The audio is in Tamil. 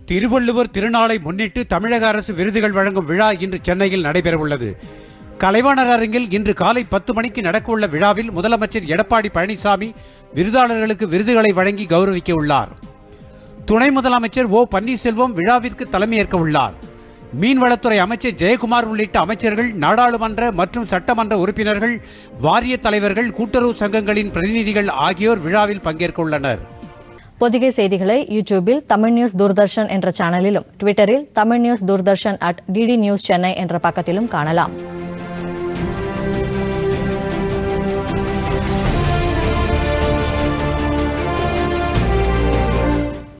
திருவள்ளுவர் திருநாளை முன்னிட்டு தமிழக அரசு விருதுகள் வழங்கும் விழா இன்று சென்னையில் நடைபெறவுள்ளது கலைவாணர் அரங்கில் இன்று காலை பத்து மணிக்கு நடக்கவுள்ள விழாவில் முதலமைச்சர் எடப்பாடி பழனிசாமி விருதாளர்களுக்கு விருதுகளை வழங்கி கௌரவிக்க உள்ளார் துணை முதலமைச்சர் ஓ பன்னீர்செல்வம் விழாவிற்கு தலைமையேற்க உள்ளார் மீன்வளத்துறை அமைச்சர் ஜெயக்குமார் உள்ளிட்ட அமைச்சர்கள் நாடாளுமன்ற மற்றும் சட்டமன்ற உறுப்பினர்கள் வாரிய தலைவர்கள் கூட்டுறவு சங்கங்களின் பிரதிநிதிகள் ஆகியோர் விழாவில் பங்கேற்க உள்ளனர் பொதிகை செய்திகளை யூடியூபில் தமிழ் நியூஸ் தூர்தர்ஷன் என்ற சேனலிலும் ட்விட்டரில் Tamil news Doordarshan at DD news Chennai என்ற பக்கத்திலும் காணலாம்